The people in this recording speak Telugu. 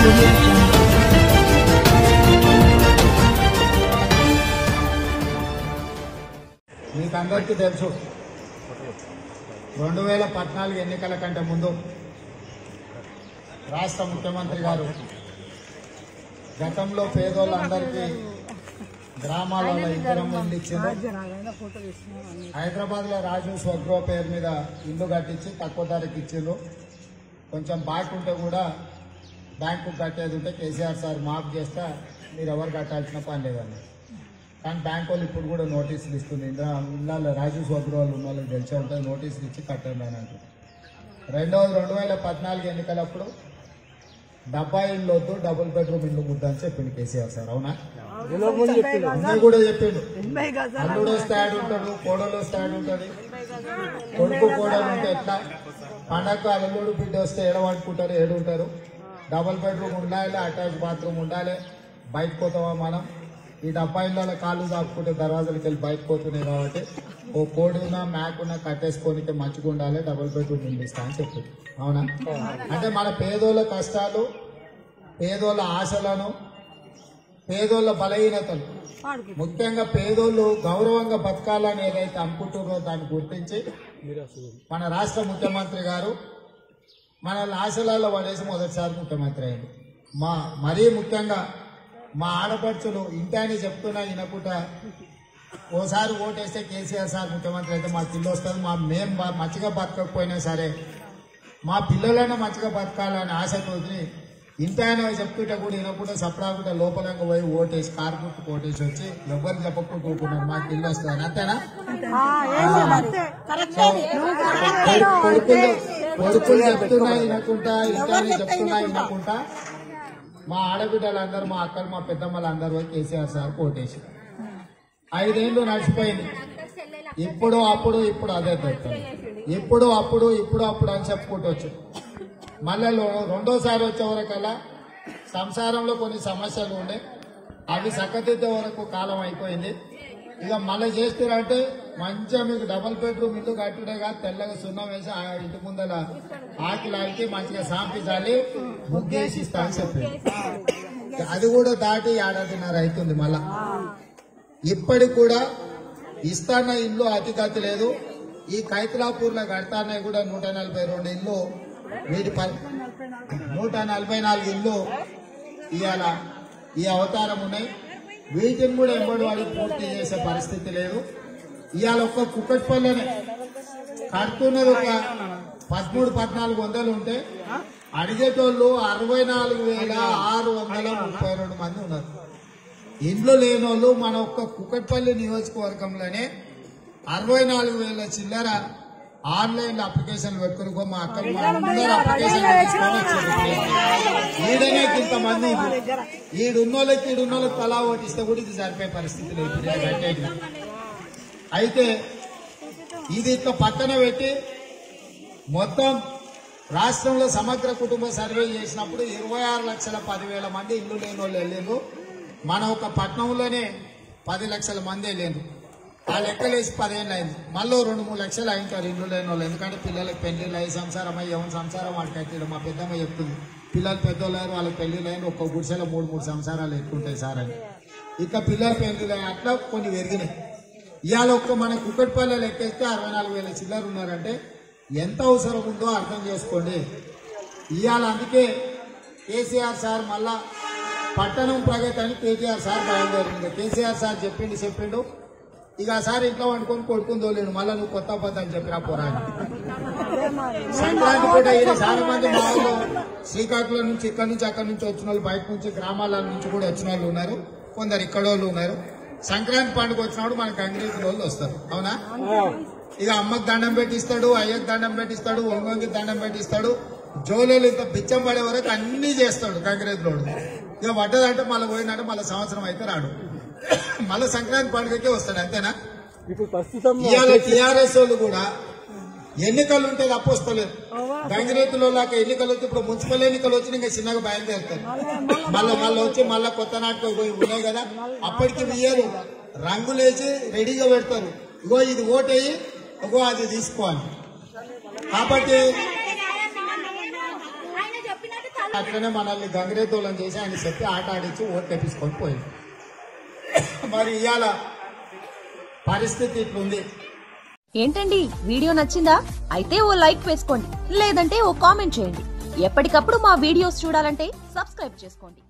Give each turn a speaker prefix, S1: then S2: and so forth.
S1: audio jungle.
S2: మీకు అందరికీ తెలుసు రెండు వేల పద్నాలుగు ఎన్నికల కంటే ముందు రాష్ట్ర ముఖ్యమంత్రి గారు గతంలో పేదోళ్ళందరికీ గ్రామాలలో ఇద్దరం ఇల్లు ఇచ్చింది హైదరాబాద్ లో రాజు స్వగృహ పేరు మీద ఇల్లు కట్టించి తక్కువ ధరకి ఇచ్చిండ్రు కొంచెం బాకీ ఉంటే కూడా బ్యాంకు కట్టేది ఉంటే కేసీఆర్ సార్ మాఫ్ చేస్తా మీరు ఎవరు కట్టాల్సిన పని లేదండి కానీ బ్యాంక్ వాళ్ళు ఇప్పుడు కూడా నోటీసులు ఇస్తుంది ఇందులో ఇళ్ళలో రాజు స్వగృహాలు ఉన్న వాళ్ళకి తెలిసే ఉంటుంది నోటీసులు ఇచ్చి కట్టండి అని అంటుంది రెండవది రెండు వేల పద్నాలుగు ఎన్నికలప్పుడు డబ్బా ఇల్లు వద్దు డబుల్ బెడ్రూమ్ ఇల్లు ముద్ద అని చెప్పిండు కేసీఆర్ సార్ అవునా ముందు కూడా చెప్పిండు అల్లుడు వస్తే ఆడు ఉంటాడు కోడలు వస్తే ఆడు ఉంటుంది కొడుకు కోడలు ఉంటే ఎట్లా పండగ అల్లుడు బిడ్డ వస్తే ఏడవనుకుంటారు ఏడు ఉంటారు డబుల్ బెడ్రూమ్ ఉండాలి అటాచ్ బాత్రూమ్ ఉండాలి బయటకు పోతామా మనం ఈ డబ్బా ఇళ్ళలో కాళ్ళు దాపుకుంటే దర్వాజాలకు వెళ్ళి బయటకు పోతున్నాయి కాబట్టి ఓ కోడి ఉన్నా మ్యాక్ ఉన్నా కట్టేసుకోనికి మంచిగా ఉండాలి డబుల్ బెడ్రూమ్ ఇల్లు ఇస్తా అని చెప్పి అవునా అంటే మన పేదోళ్ళ కష్టాలు పేదోళ్ళ ఆశలను పేదోళ్ళ బలహీనతలు ముఖ్యంగా పేదోళ్ళు గౌరవంగా బతకాలని ఏదైతే అనుకుంటున్నారో దాన్ని గుర్తించి మన రాష్ట్ర ముఖ్యమంత్రి గారు మన ఆశలాల్లో పడేసి మొదటిసారి ముఖ్యమంత్రి అయింది మా మరీ ముఖ్యంగా మా ఆడపడుచులు ఇంటాని చెప్తున్నా వినకుండా ఓసారి ఓటేస్తే కేసీఆర్ సార్ ముఖ్యమంత్రి అయితే మా పిల్లు వస్తుంది మా మేం బా- మంచిగా బతకకపోయినా సరే మా పిల్లలైనా మంచిగా బతకాలని ఆశతోటి ఇంటి ఆయన చెప్తుంటే కూడా వినకుండా సప్రాకుండా లోపలంగా పోయి ఓటేసి కారు గుర్తుకు ఓటేసి వచ్చి ఎవరు చెప్పకుండా కూకున్నారు మాకు ఇల్లు వస్తుంది అంతేనా కొడు- కొడుకులు కొడుకులు చెప్తున్నా వినకుండా ఇంటాన్ని చెప్తున్నా వినకుండా మా ఆడబిడ్డలందరూ మా అక్కలు మా పెద్దమ్మలందరూ పోయి కేసీఆర్ సార్ ఓటేసి ఐదేళ్లు నడిచిపోయింది ఇప్పుడు అప్పుడు ఇప్పుడు అదే దొరుకుతుంది ఇప్పుడు అప్పుడు ఇప్పుడు అప్పుడు అని చెప్పుకుంటూ మళ్ళీ లో- రెండోసారి వచ్చే వరకల్లా సంసారంలో కొన్ని సమస్యలు ఉండే అవి చక్కదిద్దే వరకు కాలం అయిపోయింది ఇక మళ్ళీ చేస్తారంటే మంచిగా మీకు డబల్ బెడ్రూమ్ ఇల్లు కట్టుడే కాదు తెల్లగా సున్నం వేసి ఆ ఇంటి ముందర ఆకిలాకి మంచిగా సాంపించాలి ముగ్గేసి ఇస్తా అని చెప్పింది అది కూడా దాటి ఏడాదిన్నర అవుతుంది మళ్ళా ఇప్పటికి కూడా ఇస్తాన్న ఇల్లు అతిగతి లేదు ఈ కైతలాపూర్ లో కడతానే కూడా నూట నలభై రెండు ఇల్లు వీటి ప- నూట నలభై నాలుగు ఇల్లు ఇవాళ ఈ అవతారం ఉన్నాయి వీటిని కూడా ఎంబడి వాడి పూర్తి చేసే పరిస్థితి లేదు ఇవాళ ఒక్క కుక్కటిపల్లెనే కడుతున్నది ఒక పదమూడు పద్నాలుగు వందలు ఉంటే అడిగేటోళ్ళు అరవై నాలుగు వేల ఆరు వందల ముప్పై రెండు మంది ఉన్నారు ఇండ్లు లేనోళ్ళు మన ఒక్క కుక్కట్పల్లి నియోజకవర్గంలోనే అరవై నాలుగు వేల చిల్లర ఆన్లైన్ లో అప్లికేషన్ పెట్టుకుని మా అక్కలు మా అందరూ అప్లికేషన్ పెట్టుకొని వచ్చారు. ఈడనే ఇంతమంది ఈడున్నోళ్ళకి ఈడున్నోళ్ళకి తలా ఓటిస్తే కూడా ఇది సరిపోయే పరిస్థితి లేదు ఇప్పుడు ఇది కట్టేది అయితే ఇది ఇట్లా పక్కన పెట్టి మొత్తం రాష్ట్రంలో సమగ్ర కుటుంబ సర్వే చేసినప్పుడు ఇరవై ఆరు లక్షల పదివేల మంది ఇల్లు లేని వాళ్ళు వెళ్ళిండ్రు మన ఒక పట్టణంలోనే పది లక్షల మంది వెళ్ళిండ్రు ఆ లెక్కలేసి పదిహేను అయింది మళ్ళీ రెండు మూడు లక్షలు అయింటారు ఇల్లు లేని వాళ్ళు ఎందుకంటే పిల్లలకి పెళ్లిళ్ళు అయ్యి సంసారం అయ్యి ఎవరి సంసారం వాడికి అయితే మా పెద్దమ్మ చెప్తుంది పిల్లలు పెద్దోళ్ళారు వాళ్ళకి పెళ్లిళ్ళు అయిన ఒక్క గుడిసెలో మూడు మూడు సంసారాలు ఎక్కుంటాయి సార్ అని ఇక పిల్లల పెళ్లిళ్ళు అయ్యి అట్లా కొన్ని పెరిగినాయి ఇవాళ ఒక్క మన కుక్కటిపల్లె లెక్కేస్తే అరవై నాలుగు వేల చిల్లర ఉన్నారంటే ఎంత అవసరం ఉందో అర్థం చేసుకోండి ఇవాళ అందుకే కేసీఆర్ సార్ మళ్ళా పట్టణం ప్రగతి అని కేటీఆర్ సార్ బయలుదేరింది కేసీఆర్ సార్ చెప్పిండు చెప్పిండు ఇక ఆ సార్ ఇంట్లో వండుకొని కొడుకుని తోలేడు మళ్ళా నువ్వు కొత్త పద్ధతి అని చెప్పిన పోరాని సంక్రాంతి పూట ఈయన చాలా మంది మా ఊళ్ళో శ్రీకాకుళం నుంచి ఇక్కడ నుంచి అక్కడి నుంచి వచ్చిన వాళ్ళు బయట నుంచి గ్రామాల నుంచి కూడా వచ్చిన వాళ్ళు ఉన్నారు కొందరు ఇక్కడ వాళ్ళు ఉన్నారు సంక్రాంతి పండుగ వచ్చినప్పుడు మనకి గంగిరెద్దుల వాళ్ళు వస్తారు అవునా ఇక అమ్మకి దండం పెట్టిస్తాడు అయ్యకి దండం పెట్టిస్తాడు ఒంగోకి దండం పెట్టిస్తాడు జోలోలు ఇంత బిచ్చం పడే వరకు అన్ని చేస్తాడు గంగిరెద్దులోడు ఇక పడ్డదంటే మళ్ళీ పోయినట్టు మళ్ళీ సంవత్సరం అయితే రాడు మళ్ళీ సంక్రాంతి పండుగకే వస్తాడు అంతేనా
S3: ఇప్పుడు ప్రస్తుతం
S2: ఇవాళ టీఆర్ఎస్ వాళ్ళు కూడా ఎన్నికలు ఉంటే తప్ప వస్తలేదు గంగిరెద్దులో లాగా ఎన్నికలు వచ్చి ఇప్పుడు మున్సిపల్ ఎన్నికలు వచ్చి ఇంకా చిన్నగా బయలుదేరుతారు మళ్ళీ మళ్ళీ వచ్చి మళ్ళీ కొత్త నాటకం పోయి ఉన్నాయి కదా అప్పటికి ఇయ్యరు రంగులేసి రెడీగా పెడతారు ఇగో ఇది ఓటేయి ఇగో అది తీసుకోవాలి కాబట్టి
S4: ఆయన చెప్పినట్టు తల
S2: అట్లనే మనల్ని గంగిరెద్దులను చేసి ఆయన చెప్పి ఆట ఆడించి ఓటు తెప్పించుకొని పోయింది మరి ఇవాళ పరిస్థితి ఇట్లుంది
S1: ఏంటండి వీడియో నచ్చిందా అయితే ఓ లైక్ వేసుకోండి లేదంటే ఓ కామెంట్ చేయండి ఎప్పటికప్పుడు మా వీడియోస్ చూడాలంటే సబ్స్క్రైబ్ చేసుకోండి